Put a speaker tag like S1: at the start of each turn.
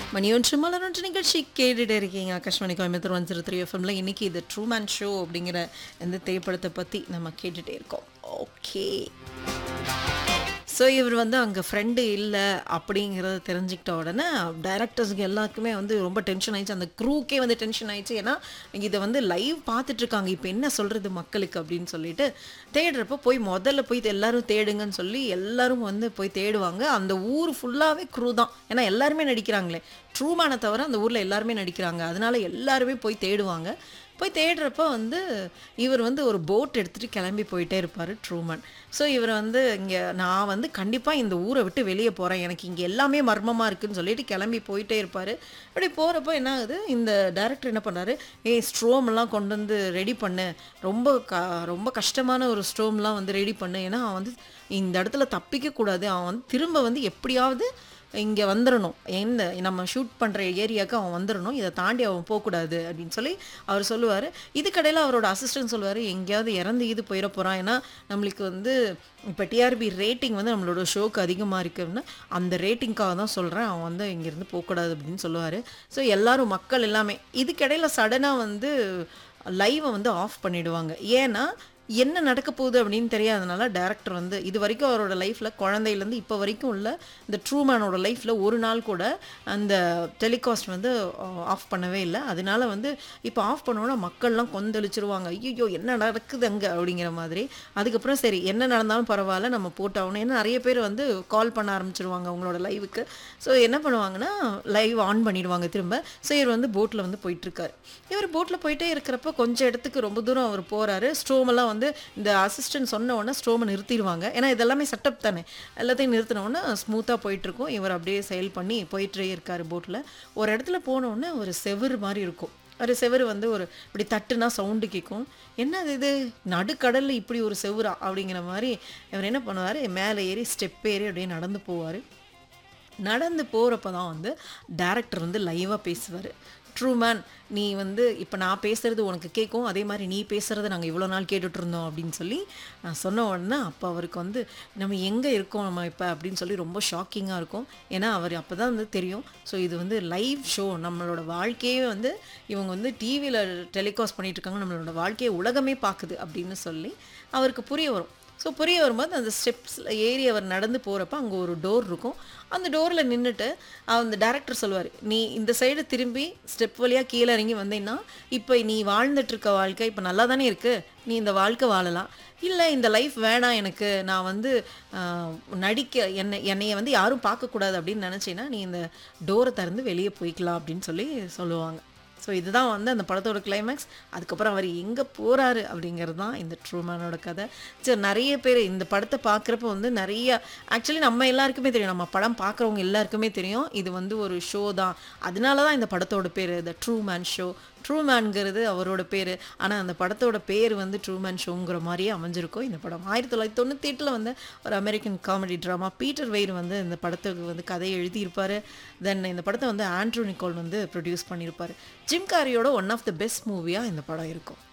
S1: மணி ஒன்று மலரொன்று நிகழ்ச்சி கேட்டுட்டு இருக்கீங்க Akashvani Coimbatore one zero three எஃப்எம்ல இன்னைக்கு இது ட்ரூமேன் ஷோ அப்படிங்கிற இந்த திரைப்படத்தை பற்றி நம்ம கேட்டுட்டே இருக்கோம் ஓகே ஸோ இவர் வந்து அங்கே ஃப்ரெண்டு இல்லை அப்படிங்கிறத தெரிஞ்சுக்கிட்ட உடனே டைரக்டர்ஸுக்கு எல்லாருக்குமே வந்து ரொம்ப டென்ஷன் ஆயிடுச்சு அந்த க்ரூக்கே வந்து டென்ஷன் ஆயிடுச்சு ஏன்னா இதை வந்து லைவ் பார்த்துட்டு இருக்காங்க இப்போ என்ன சொல்கிறது மக்களுக்கு அப்படின்னு சொல்லிட்டு தேடுறப்ப போய் முதல்ல போய் எல்லாரும் தேடுங்கன்னு சொல்லி எல்லாரும் வந்து போய் தேடுவாங்க அந்த ஊர் ஃபுல்லாகவே க்ரூ தான் ஏன்னா எல்லாருமே நடிக்கிறாங்களே ட்ரூமான தவிர அந்த ஊரில் எல்லாருமே நடிக்கிறாங்க அதனால எல்லாருமே போய் தேடுவாங்க போய் தேடுறப்ப வந்து இவர் வந்து ஒரு போட் எடுத்துகிட்டு கிளம்பி போயிட்டே இருப்பார் ட்ரூமன் ஸோ இவர் வந்து இங்கே நான் வந்து கண்டிப்பாக இந்த ஊரை விட்டு வெளியே போகிறேன் எனக்கு இங்கே எல்லாமே மர்மமாக இருக்குன்னு சொல்லிட்டு கிளம்பி போயிட்டே இருப்பார் அப்படி போகிறப்ப என்ன ஆகுது இந்த டைரக்டர் என்ன பண்ணாரு ஏய் ஸ்ட்ரோம்லாம் கொண்டு வந்து ரெடி பண்ணு ரொம்ப க ரொம்ப கஷ்டமான ஒரு ஸ்ட்ரோம்லாம் வந்து ரெடி பண்ணு ஏன்னா அவன் வந்து இந்த இடத்துல தப்பிக்க கூடாது அவன் வந்து திரும்ப வந்து எப்படியாவது இங்கே வந்துடணும் எந்த நம்ம ஷூட் பண்ணுற ஏரியாவுக்கு அவன் வந்துடணும் இதை தாண்டி அவன் போகக்கூடாது அப்படின்னு சொல்லி அவர் சொல்லுவார் இதுக்கடையில் அவரோட அசிஸ்டன்ட் சொல்லுவார் எங்கேயாவது இறந்து இது போயிட போகிறான் ஏன்னா நம்மளுக்கு வந்து இப்போ டிஆர்பி ரேட்டிங் வந்து நம்மளோட ஷோக்கு அதிகமாக இருக்குன்னா அந்த ரேட்டிங்காக தான் சொல்கிறேன் அவன் வந்து இங்கேருந்து போகக்கூடாது அப்படின்னு சொல்லுவார் ஸோ எல்லாரும் மக்கள் எல்லாமே இதுக்கிடையில் சடனாக வந்து லைவை வந்து ஆஃப் பண்ணிடுவாங்க ஏன்னா என்ன நடக்க போகுது அப்படின்னு தெரியாதனால டேரக்டர் வந்து இது வரைக்கும் அவரோட லைஃப்பில் குழந்தையிலேருந்து இப்போ வரைக்கும் உள்ள இந்த ட்ரூமேனோட லைஃப்பில் ஒரு நாள் கூட அந்த டெலிகாஸ்ட் வந்து ஆஃப் பண்ணவே இல்லை அதனால வந்து இப்போ ஆஃப் பண்ணோன்னா மக்கள்லாம் கொந்தளிச்சிருவாங்க ஐயோ என்ன நடக்குது அங்கே அப்படிங்கிற மாதிரி அதுக்கப்புறம் சரி என்ன நடந்தாலும் பரவாயில்ல நம்ம போட்டாகணும் ஏன்னா நிறைய பேர் வந்து கால் பண்ண ஆரம்பிச்சிருவாங்க அவங்களோட லைவுக்கு ஸோ என்ன பண்ணுவாங்கன்னா லைவ் ஆன் பண்ணிடுவாங்க திரும்ப ஸோ இவர் வந்து போட்டில் வந்து போயிட்டுருக்காரு இவர் போட்டில் போயிட்டே இருக்கிறப்ப கொஞ்சம் இடத்துக்கு ரொம்ப தூரம் அவர் போகிறாரு ஸ்ட்ரோமெல்லாம் வந்து இந்த அசிஸ்டன்ட் சொன்ன உடனே ஸ்ட்ரோமை நிறுத்திடுவாங்க ஏன்னா இதெல்லாமே செட்டப் தானே எல்லாத்தையும் நிறுத்தின உடனே ஸ்மூத்தாக போயிட்டுருக்கும் இவர் அப்படியே செயல் பண்ணி போயிட்டே இருக்கார் போட்டில் ஒரு இடத்துல போன உடனே ஒரு செவுரு மாதிரி இருக்கும் ஒரு செவுரு வந்து ஒரு இப்படி தட்டுனா சவுண்டு கேட்கும் என்ன இது நடுக்கடலில் இப்படி ஒரு செவுரா அப்படிங்கிற மாதிரி இவர் என்ன பண்ணுவார் மேலே ஏறி ஸ்டெப் ஏறி அப்படியே நடந்து போவார் நடந்து போகிறப்ப தான் வந்து டேரக்டர் வந்து லைவாக பேசுவார் ட்ரூ மேன் நீ வந்து இப்போ நான் பேசுகிறது உனக்கு கேட்கும் அதே மாதிரி நீ பேசுகிறத நாங்கள் இவ்வளோ நாள் கேட்டுட்டு இருந்தோம் அப்படின்னு சொல்லி நான் சொன்ன உடனே அப்போ அவருக்கு வந்து நம்ம எங்கே இருக்கோம் நம்ம இப்போ அப்படின்னு சொல்லி ரொம்ப ஷாக்கிங்காக இருக்கும் ஏன்னா அவர் அப்போ தான் வந்து தெரியும் ஸோ இது வந்து லைவ் ஷோ நம்மளோட வாழ்க்கையே வந்து இவங்க வந்து டிவியில் டெலிகாஸ்ட் பண்ணிட்டு இருக்காங்க நம்மளோட வாழ்க்கையை உலகமே பார்க்குது அப்படின்னு சொல்லி அவருக்கு புரிய வரும் ஸோ புரிய வரும்போது அந்த ஸ்டெப்ஸில் ஏறி அவர் நடந்து போகிறப்ப அங்கே ஒரு டோர் இருக்கும் அந்த டோரில் நின்றுட்டு அந்த டேரக்டர் சொல்லுவார் நீ இந்த சைடு திரும்பி ஸ்டெப் வழியாக கீழே இறங்கி வந்தீங்கன்னா இப்போ நீ வாழ்ந்துட்டு இருக்க வாழ்க்கை இப்போ நல்லா தானே இருக்குது நீ இந்த வாழ்க்கை வாழலாம் இல்லை இந்த லைஃப் வேணாம் எனக்கு நான் வந்து ஆஹ், நடிக்க என்னை என்னைய வந்து யாரும் பார்க்கக்கூடாது அப்படின்னு நினச்சேன்னா நீ இந்த டோரை திறந்து வெளியே போய்க்கலாம் அப்படின்னு சொல்லி சொல்லுவாங்க ஸோ இதுதான் வந்து அந்த படத்தோட கிளைமேக்ஸ் அதுக்கப்புறம் அவர் எங்கே போகிறாரு அப்படிங்கிறது தான் இந்த ட்ரூமேனோட கதை சரி நிறைய பேர் இந்த படத்தை பார்க்குறப்ப வந்து நிறைய ஆக்சுவலி நம்ம எல்லாருக்குமே தெரியும் நம்ம படம் பார்க்குறவங்க எல்லாருக்குமே தெரியும் இது வந்து ஒரு ஷோ தான் அதனால தான் இந்த படத்தோட பேர் the true man show true மேன்ங்கிறது அவரோட பேர் ஆனால் அந்த படத்தோட பேர் வந்து ட்ரூ மேன் ஷோங்கிற மாதிரியே அமைஞ்சிருக்கும் இந்த படம் ஆயிரத்தி தொள்ளாயிரத்தி தொண்ணூற்றி எட்டில் வந்து ஒரு American comedy drama Peter Weir வந்து இந்த படத்துக்கு வந்து கதையை எழுதியிருப்பார் தென் இந்த படத்தை வந்து ஆண்ட்ரூ நிக்கோல் வந்து ப்ரொடியூஸ் பண்ணியிருப்பார் ஜிம் காரியோட ஒன் ஆஃப் த பெஸ்ட் மூவியாக இந்த படம் இருக்கும்